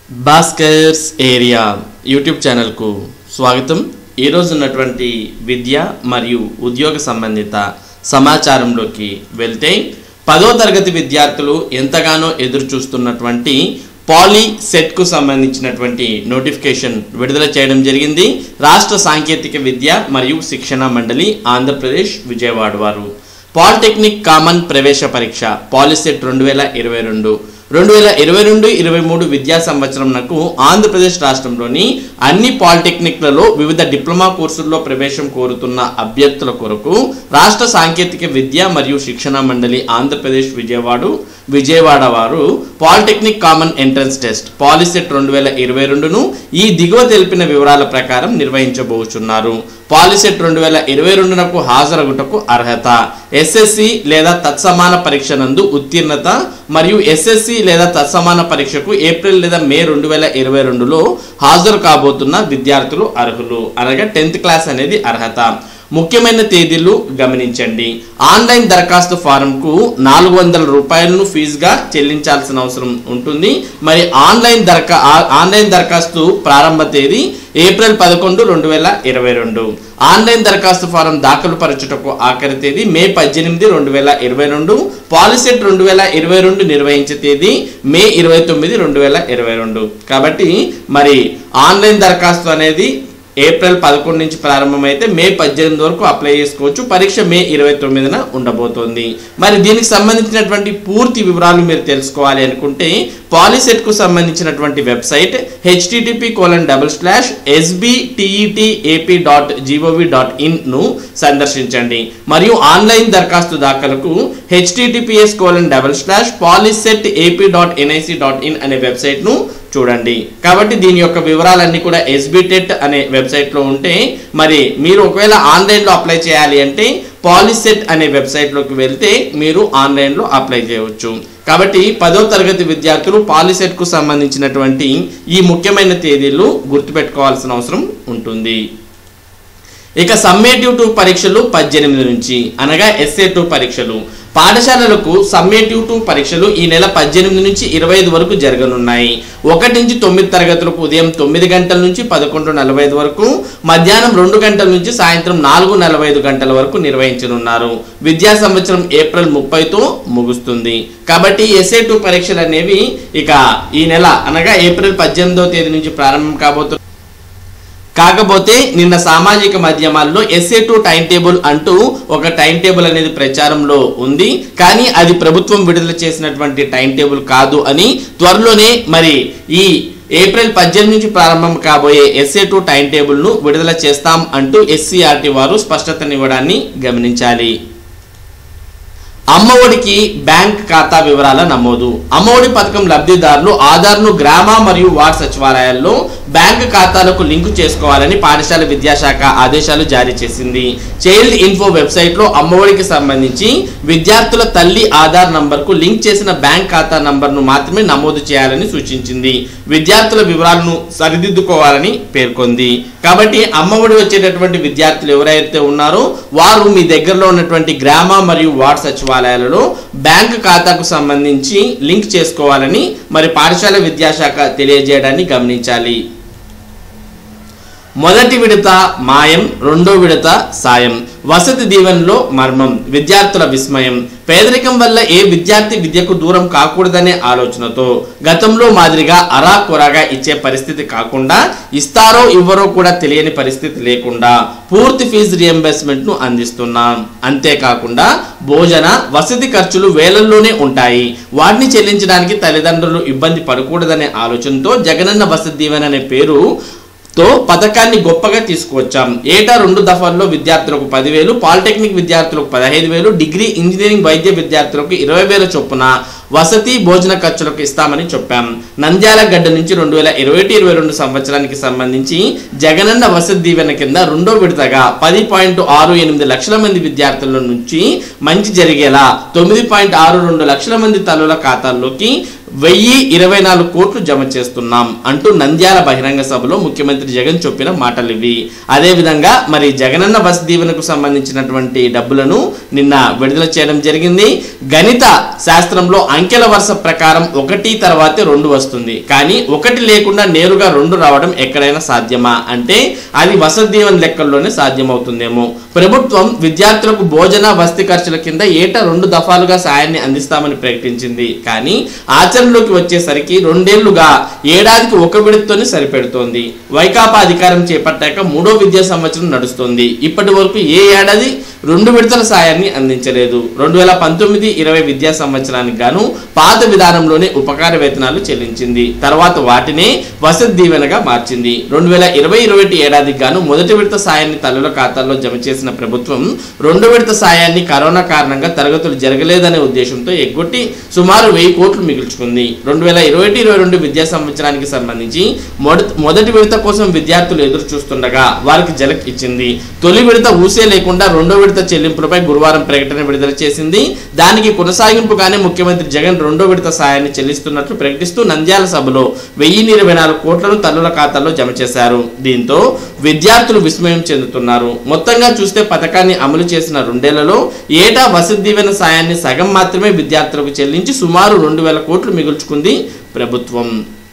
Bhaskar's area YouTube ఛానల్కు స్వాగతం ఈరోజు ఉన్నటువంటి విద్య మరియు ఉద్యోగ సంబంధిత సమాచారంలోకి వెళ్తే పదో తరగతి విద్యార్థులు ఎంతగానో ఎదురు చూస్తున్నటువంటి పాలీ సెట్కు సంబంధించినటువంటి నోటిఫికేషన్ విడుదల చేయడం జరిగింది రాష్ట్ర సాంకేతిక విద్య మరియు శిక్షణ మండలి ఆంధ్రప్రదేశ్ విజయవాడ వారు పాలిటెక్నిక్ కామన్ ప్రవేశ పరీక్ష పాలిసెట్ రెండు వేల ఇరవై రెండు రెండు వేల ఇరవై రెండు ఇరవై మూడు విద్యా సంవత్సరంకు ఆంధ్రప్రదేశ్ రాష్ట్రంలోని అన్ని పాలిటెక్నిక్లలో వివిధ డిప్లొమా కోర్సుల్లో ప్రవేశం కోరుతున్న అభ్యర్థుల కొరకు రాష్ట్ర సాంకేతిక విద్య మరియు శిక్షణ మండలి ఆంధ్రప్రదేశ్ విజయవాడ విజయవాడ వారు polytechnic common entrance test POLYCET రెండు వేల ఇరవై రెండును ఈ దిగువ తెలిపిన వివరాల ప్రకారం నిర్వహించబోచున్నారు పాలిసెట్ రెండు వేల ఇరవై రెండునకు హాజరగుటకు అర్హత ఎస్ఎస్సి లేదా తత్సమాన పరీక్ష నందు ఉత్తీర్ణత మరియు ఎస్ఎస్సి లేదా తత్సమాన పరీక్షకు ఏప్రిల్ లేదా మే రెండు వేల ఇరవై రెండులో హాజరు కాబోతున్న విద్యార్థులు అర్హులు అనగా టెన్త్ క్లాస్ అనేది అర్హత ముఖ్యమైన తేదీలు గమనించండి ఆన్లైన్ దరఖాస్తు ఫారంకు నాలుగు వందల రూపాయలను ఫీజుగా చెల్లించాల్సిన అవసరం ఉంటుంది మరి ఆన్లైన్ దరఖా ఆ- ఆన్లైన్ దరఖాస్తు ప్రారంభ తేదీ ఏప్రిల్ పదకొండు రెండు వేల ఇరవై రెండు ఆన్లైన్ దరఖాస్తు ఫారం దాఖలు పరచుటకు ఆఖరి తేదీ మే పద్దెనిమిది రెండు వేల ఇరవై రెండు పాలిసెట్ రెండు వేల ఇరవై రెండు నిర్వహించే తేదీ మే ఇరవై తొమ్మిది రెండు వేల ఇరవై రెండు కాబట్టి మరి ఆన్లైన్ దరఖాస్తు అనేది ఏప్రిల్ పదకొండు నుంచి ప్రారంభమైతే మే పద్దెనిమిది వరకు అప్లై చేసుకోవచ్చు పరీక్ష మే ఇరవై తొమ్మిదిన ఉండబోతోంది మరి దీనికి సంబంధించినటువంటి పూర్తి వివరాలు మీరు తెలుసుకోవాలి అనుకుంటే పాలిసెట్కు సంబంధించినటువంటి website HTTP colon double slash SBTET AP dot GOV dot ఇన్ను సందర్శించండి మరియు ఆన్లైన్ దరఖాస్తు దాఖలకు HTTPS colon double slash POLYCET AP dot NIC dot in అనే వెబ్సైట్ను చూడండి కాబట్టి దీని యొక్క వివరాలన్నీ కూడా ఎస్బిటెట్ అనే వెబ్సైట్లో ఉంటే మరి మీరు ఒకవేళ ఆన్లైన్లో అప్లై చేయాలి అంటే పాలిసెట్ అనే వెబ్సైట్లోకి వెళ్తే మీరు ఆన్లైన్లో అప్లై చేయవచ్చు కాబట్టి పదో తరగతి విద్యార్థులు పాలిసెట్కు సంబంధించినటువంటి ఈ ముఖ్యమైన తేదీలు గుర్తుపెట్టుకోవాల్సిన అవసరం ఉంటుంది ఇక సమ్మేటివ్ టూ పరీక్షలు పద్దెనిమిది నుంచి అనగా ఎస్ఏ టూ పరీక్షలు పాఠశాలలకు సమ్మేటివ్ టూ పరీక్షలు ఈ నెల పద్దెనిమిది నుంచి ఇరవై ఐదు వరకు జరగనున్నాయి ఒకటి నుంచి తొమ్మిది తరగతులకు ఉదయం తొమ్మిది గంటల నుంచి పదకొండు నలభై ఐదు వరకు మధ్యాహ్నం రెండు గంటల నుంచి సాయంత్రం నాలుగు నలభై ఐదు గంటల వరకు నిర్వహించనున్నారు విద్యా సంవత్సరం ఏప్రిల్ ముప్పైతో ముగుస్తుంది కాబట్టి ఎస్ఏ టూ పరీక్షలు అనేవి ఇక ఈ నెల అనగా ఏప్రిల్ పద్దెనిమిదవ తేదీ నుంచి ప్రారంభం కాబోతున్నాయి కాకపోతే నిన్న సామాజిక మాధ్యమాల్లో ఎస్ఏ టూ టైం టేబుల్ అంటూ ఒక టైం టేబుల్ అనేది ప్రచారంలో ఉంది కానీ అది ప్రభుత్వం విడుదల చేసినటువంటి టైం టేబుల్ కాదు అని త్వరలోనే మరి ఈ ఏప్రిల్ పద్దెనిమిది నుంచి ప్రారంభం కాబోయే ఎస్ఏ టూ టైం టేబుల్ను విడుదల చేస్తాం అంటూ ఎస్సీఆర్టీ వారు స్పష్టతనివ్వడాన్ని గమనించాలి అమ్మఒడికి బ్యాంక్ ఖాతా వివరాల నమోదు అమ్మఒడి పథకం లబ్ధిదారులు ఆధార్ను గ్రామ మరియు వార్డ్ సచివాలయాల్లో బ్యాంక్ ఖాతాలకు లింకు చేసుకోవాలని పాఠశాల విద్యాశాఖ ఆదేశాలు జారీ చేసింది చైల్డ్ ఇన్ఫో వెబ్సైట్లో అమ్మఒడికి సంబంధించి విద్యార్థుల తల్లి ఆధార్ నంబర్కు లింక్ చేసిన బ్యాంక్ ఖాతా నంబర్ను మాత్రమే నమోదు చేయాలని సూచించింది విద్యార్థుల వివరాలను సరిదిద్దుకోవాలని పేర్కొంది కాబట్టి అమ్మఒడి వచ్చేటటువంటి విద్యార్థులు ఎవరైతే ఉన్నారో వారు మీ దగ్గరలో ఉన్నటువంటి గ్రామ మరియు వార్డ్ సచివాలయాలలో బ్యాంక్ ఖాతాకు సంబంధించి లింక్ చేసుకోవాలని మరి పాఠశాల విద్యాశాఖ తెలియజేయడాన్ని గమనించాలి మొదటి విడత మాయం రెండో విడత సాయం వసతి దీవెనలో మర్మం విద్యార్థుల విస్మయం పేదరికం వల్ల ఏ విద్యార్థి విద్యకు దూరం కాకూడదనే ఆలోచనతో గతంలో మాదిరిగా అరా కొరాగా ఇచ్చే పరిస్థితి కాకుండా ఇస్తారో ఇవ్వరో కూడా తెలియని పరిస్థితి లేకుండా పూర్తి ఫీజు రియంబర్స్మెంట్ ను అందిస్తున్నాం అంతేకాకుండా భోజన వసతి ఖర్చులు వేలల్లోనే ఉంటాయి వాటిని చెల్లించడానికి తల్లిదండ్రులు ఇబ్బంది పడకూడదనే ఆలోచనతో జగనన్న వసతి దీవెన అనే పేరు తో పథకాన్ని గొప్పగా తీసుకువచ్చాం ఏటా రెండు దఫాల్లో విద్యార్థులకు పదివేలు పాలిటెక్నిక్ విద్యార్థులకు పదహైదు వేలు డిగ్రీ ఇంజనీరింగ్ వైద్య విద్యార్థులకు ఇరవై వేల చొప్పున వసతి భోజన ఖర్చులకు ఇస్తామని చెప్పాం నంద్యాల గడ్డ నుంచి రెండు వేల ఇరవై ఒకటి ఇరవై రెండు సంవత్సరానికి సంబంధించి జగనన్న వసతి దీవెన కింద రెండో విడతగా పది పాయింట్ ఆరు ఎనిమిది లక్షల మంది విద్యార్థుల నుంచి మంచి జరిగేలా తొమ్మిది పాయింట్ ఆరు రెండు లక్షల మంది తల్లుల ఖాతాల్లోకి వెయ్యి ఇరవై నాలుగు కోట్లు జమ చేస్తున్నాం అంటూ నంద్యాల బహిరంగ సభలో ముఖ్యమంత్రి జగన్ చెప్పిన మాటలు ఇవి అదేవిధంగా మరి జగనన్న బస్ దీవెనకు సంబంధించినటువంటి డబ్బులను నిన్న విడుదల చేయడం జరిగింది గణిత శాస్త్రంలో అంకెల వరుస ప్రకారం ఒకటి తర్వాతే రెండు వస్తుంది కానీ ఒకటి లేకుండా నేరుగా రెండు రావడం ఎక్కడైనా సాధ్యమా అంటే అది వసతి దీవెన లెక్కల్లోనే సాధ్యమవుతుందేమో ప్రభుత్వం విద్యార్థులకు భోజన వసతి ఖర్చుల కింద ఏటా రెండు దఫాలుగా సాయాన్ని అందిస్తామని ప్రకటించింది కానీ ఆచరణలోకి వచ్చేసరికి రెండేళ్లుగా ఏడాదికి ఒక విడతతోనే సరిపెడుతోంది వైకాపా అధికారం చేపట్టాక మూడో విద్యా సంవత్సరం నడుస్తోంది ఇప్పటి వరకు ఏ ఏడాది రెండు విడతల సాయాన్ని అందించలేదు రెండు వేల పంతొమ్మిది ఇరవై విద్యా సంవత్సరానికి గాను పాత విధానంలోనే ఉపకార వేతనాలు చెల్లించింది తర్వాత వాటినే వసతి దీవెనగా మార్చింది రెండు వేల ఇరవై ఇరవై ఒకటి ఏడాదికి గాను మొదటి విడత సాయాన్ని తల్లుల ఖాతాల్లో జమ చేసిన ప్రభుత్వం రెండో విడత సాయాన్ని కరోనా కారణంగా తరగతులు జరగలేదనే ఉద్దేశంతో ఎగ్గొట్టి సుమారు వెయ్యి కోట్లు మిగుల్చుకుంది రెండు వేల ఇరవై ఒకటి ఇరవై రెండు విద్యా సంవత్సరానికి సంబంధించి మొదటి మొదటి విడత కోసం విద్యార్థులు ఎదురు చూస్తుండగా వారికి జలక్ ఇచ్చింది తొలి విడత ఊసే లేకుండా రెండో విడత చెల్లింపులపై గురువారం ప్రకటన విడుదల చేసింది దానికి కొనసాగింపుగానే ముఖ్యమంత్రి జగన్ రెండో విడత సాయాన్ని చెల్లిస్తున్నట్లు ప్రకటిస్తూ నంద్యాల సభలో వెయ్యి ఇరవై నాలుగు కోట్లను తల్లుల ఖాతాల్లో జమ చేశారు దీంతో విద్యార్థులు విస్మయం చెందుతున్నారు మొత్తంగా చూస్తే పథకాన్ని అమలు చేసిన రెండేళ్లలో ఏటా వసతి దీవెన సాయాన్ని సగం మాత్రమే విద్యార్థులకు చెల్లించి సుమారు రెండు వేల కోట్లు మిగుల్చుకుంది ప్రభుత్వం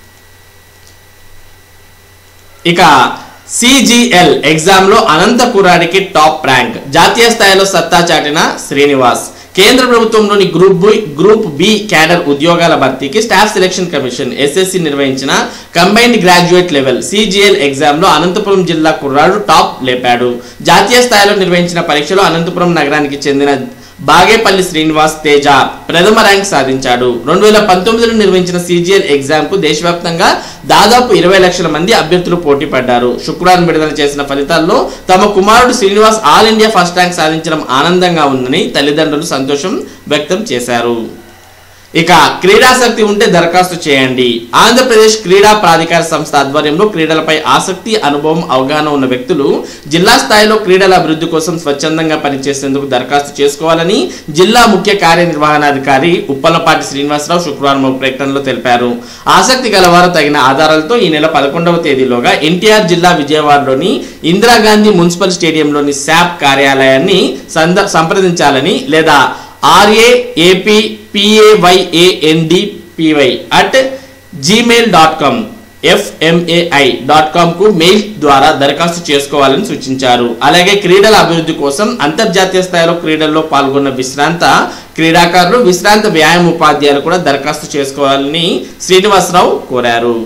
ఇక సిజిఎల్ ఎగ్జామ్లో అనంతపురానికి టాప్ ర్యాంక్ జాతీయ స్థాయిలో సత్తా చాటిన శ్రీనివాస్ కేంద్ర ప్రభుత్వంలోని group B group B cadre ఉద్యోగాల భర్తీకి స్టాఫ్ సెలక్షన్ కమిషన్ ఎస్ఎస్సి నిర్వహించిన కంబైన్డ్ గ్రాడ్యుయేట్ లెవెల్ సిజిఎల్ ఎగ్జామ్లో అనంతపురం జిల్లా కుర్రాడు టాప్ లేపాడు జాతీయ స్థాయిలో నిర్వహించిన పరీక్షలో అనంతపురం నగరానికి చెందిన బాగేపల్లి శ్రీనివాస్ తేజ ప్రథమ ర్యాంక్ సాధించాడు రెండు వేల పంతొమ్మిదిలో నిర్వహించిన సిజిఎల్ ఎగ్జామ్ కు దేశవ్యాప్తంగా దాదాపు ఇరవై లక్షల మంది అభ్యర్థులు పోటీ పడ్డారు శుక్రవారం విడుదల చేసిన ఫలితాల్లో తమ కుమారుడు Srinivas all India first rank సాధించడం ఆనందంగా ఉందని తల్లిదండ్రులు సంతోషం వ్యక్తం చేశారు ఇక క్రీడాసక్తి ఉంటే దరఖాస్తు చేయండి ఆంధ్రప్రదేశ్ క్రీడా ప్రాధికార సంస్థ ఆధ్వర్యంలో క్రీడలపై ఆసక్తి అనుభవం అవగాహన ఉన్న వ్యక్తులు జిల్లా స్థాయిలో క్రీడల అభివృద్ధి కోసం స్వచ్ఛందంగా పనిచేసేందుకు దరఖాస్తు చేసుకోవాలని జిల్లా ముఖ్య కార్యనిర్వహణాధికారి ఉప్పలపాటి శ్రీనివాసరావు శుక్రవారం ఒక ప్రకటనలో తెలిపారు ఆసక్తి గలవారు తగిన ఆధారాలతో ఈ నెల పదకొండవ తేదీలోగా ఎన్టీఆర్ జిల్లా విజయవాడలోని ఇందిరాగాంధీ మున్సిపల్ స్టేడియంలోని శాప్ కార్యాలయాన్ని సంద సంప్రదించాలని లేదా RAAP PAYANDPY at Gmail dot com FMAI dot కామ్కు మెయిల్ ద్వారా దరఖాస్తు చేసుకోవాలని సూచించారు అలాగే క్రీడల అభివృద్ధి కోసం అంతర్జాతీయ స్థాయిలో క్రీడల్లో పాల్గొన్న విశ్రాంత క్రీడాకారులు విశ్రాంత వ్యాయామ ఉపాధ్యాయులు కూడా దరఖాస్తు చేసుకోవాలని శ్రీనివాసరావు కోరారు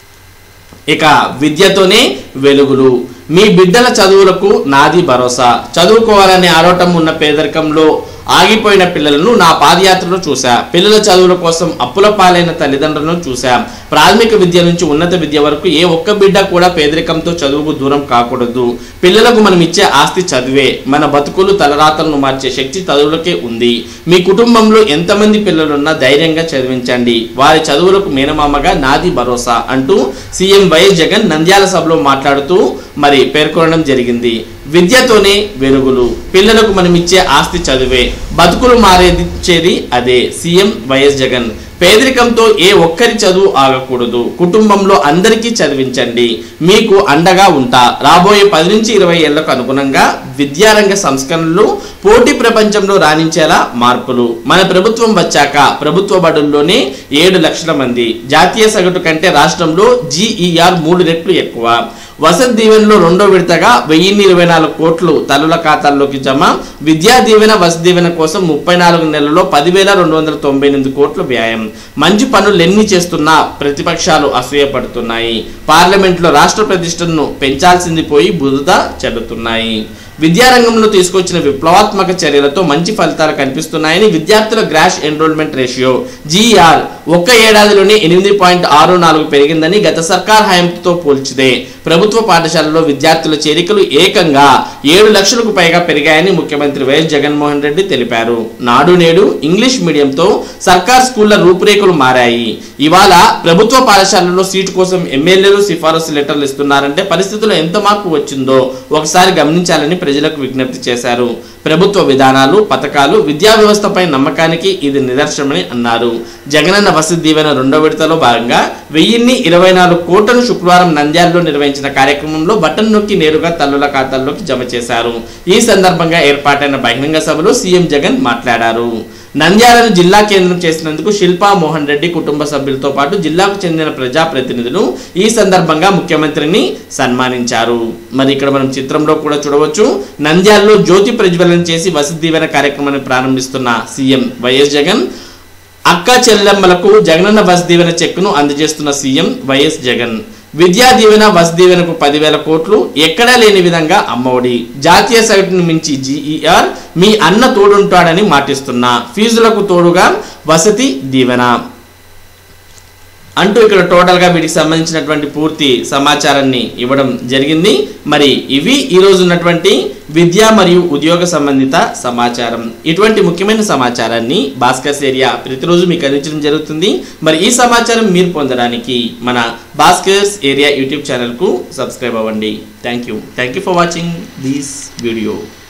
ఇక విద్యతోనే వెలుగులు మీ బిడ్డల చదువులకు నాది భరోసా చదువుకోవాలనే ఆరోటం ఉన్న పేదరికంలో ఆగిపోయిన పిల్లలను నా పాదయాత్రలో చూసా పిల్లల చదువుల కోసం అప్పుల పాలైన తల్లిదండ్రులను చూసా ప్రాథమిక విద్య నుంచి ఉన్నత విద్య వరకు ఏ ఒక్క బిడ్డ కూడా పేదరికంతో చదువుకు దూరం కాకూడదు పిల్లలకు మనం ఇచ్చే ఆస్తి చదివే మన బతుకులు తలరాతలను మార్చే శక్తి చదువులకే ఉంది మీ కుటుంబంలో ఎంతమంది పిల్లలున్నా ధైర్యంగా చదివించండి వారి చదువులకు మేనమామగా నాది భరోసా అంటూ సీఎం వైఎస్ జగన్ నంద్యాల సభలో మాట్లాడుతూ మరి పేర్కొనడం జరిగింది విద్యతోనే వెలుగులు పిల్లలకు మనం ఇచ్చే ఆస్తి చదువే బతుకులు మారేదిచ్చేది అదే సీఎం వైఎస్ జగన్ పేదరికంతో ఏ ఒక్కరి చదువు ఆగకూడదు కుటుంబంలో అందరికీ చదివించండి మీకు అండగా ఉంటా రాబోయే పది నుంచి ఇరవై ఏళ్లకు అనుగుణంగా విద్యారంగ సంస్కరణలు పోటీ ప్రపంచంలో రాణించేలా మార్పులు మన ప్రభుత్వం వచ్చాక ప్రభుత్వ బడుల్లోనే ఏడు లక్షల మంది జాతీయ సగటు కంటే రాష్ట్రంలో జీఈఆర్ మూడు రెట్లు ఎక్కువ వసతి దీవెనలో రెండో విడతగా వెయ్యిన్ని ఇరవై నాలుగు కోట్లు తల్లుల ఖాతాల్లోకి జమ విద్యా దీవెన వసతి దీవెన కోసం ముప్పై నాలుగు నెలల్లో పదివేల రెండు వందల తొంభై ఎనిమిది కోట్లు వ్యయం మంచి పనులు ఎన్ని చేస్తున్నా ప్రతిపక్షాలు అసూయపడుతున్నాయి పార్లమెంట్లో రాష్ట్ర ప్రతిష్టను పెంచాల్సింది పోయి బురద చెల్లుతున్నాయి విద్యారంగంలో తీసుకొచ్చిన విప్లవాత్మక చర్యలతో మంచి ఫలితాలు కనిపిస్తున్నాయని విద్యార్థుల గ్రాష్ ఎన్రోల్మెంట్ రేషియో జీఆర్ ఒక్క ఏడాదిలోనే ఎనిమిది పాయింట్ ఆరు నాలుగు పెరిగిందని గత సర్కార్ హయాంతో పోల్చితే ప్రభుత్వ పాఠశాలలో విద్యార్థుల చేరికలు ఏకంగా ఏడు లక్షలకు పైగా పెరిగాయని ముఖ్యమంత్రి వైఎస్ జగన్మోహన్ రెడ్డి తెలిపారు నాడు నేడు ఇంగ్లీష్ మీడియంతో సర్కార్ స్కూళ్ల రూపురేఖలు మారాయి ఇవాళ ప్రభుత్వ పాఠశాలలో సీటు కోసం ఎమ్మెల్యేలు సిఫారసు లెటర్లు ఇస్తున్నారంటే పరిస్థితుల్లో ఎంత మార్పు వచ్చిందో ఒకసారి గమనించాలని ప్రజలకు విజ్ఞప్తి చేశారు ప్రభుత్వ విధానాలు పథకాలు విద్యా వ్యవస్థపై నమ్మకానికి ఇది నిదర్శనమని అన్నారు జగనన్న వసతి దీవెన రెండో విడతలో భాగంగా వెయ్యిన్ని ఇరవై నాలుగు కోట్లను శుక్రవారం నంద్యాలలో నిర్వహించిన కార్యక్రమంలో బటన్ నొక్కి నేరుగా తల్లుల ఖాతాల్లోకి జమ చేశారు ఈ సందర్భంగా ఏర్పాటైన బహిరంగ సభలో సీఎం జగన్ మాట్లాడారు నంద్యాలను జిల్లా కేంద్రం చేసినందుకు శిల్పా మోహన్ రెడ్డి కుటుంబ సభ్యులతో పాటు జిల్లాకు చెందిన ప్రజాప్రతినిధులు ఈ సందర్భంగా ముఖ్యమంత్రిని సన్మానించారు మరి ఇక్కడ మనం చిత్రంలో కూడా చూడవచ్చు నంద్యాలలో జ్యోతి ప్రజ్వలన చేసి వసతి దీవెన కార్యక్రమాన్ని ప్రారంభిస్తున్న సీఎం వైఎస్ జగన్ అక్క చెల్లెమ్మలకు జగనన్న బస్ దీవెన చెక్కును అందజేస్తున్న సీఎం వైఎస్ జగన్ విద్యా దీవెన బస్ దీవెనకు పదివేల కోట్లు ఎక్కడా లేని విధంగా అమ్మఒడి జాతీయ సగటును మించి జీఈఆర్ మీ అన్న తోడుంటాడని మాటిస్తున్నా ఫీజులకు తోడుగా వసతి దీవెన అంటూ ఇక్కడ టోటల్గా వీటికి సంబంధించినటువంటి పూర్తి సమాచారాన్ని ఇవ్వడం జరిగింది మరి ఇవి ఈరోజు ఉన్నటువంటి విద్య మరియు ఉద్యోగ సంబంధిత సమాచారం ఇటువంటి ముఖ్యమైన సమాచారాన్ని భాస్కర్స్ ఏరియా ప్రతిరోజు మీకు అందించడం జరుగుతుంది మరి ఈ సమాచారం మీరు పొందడానికి మన భాస్కర్స్ ఏరియా యూట్యూబ్ ఛానల్కు సబ్స్క్రైబ్ అవ్వండి thank you thank you for watching this video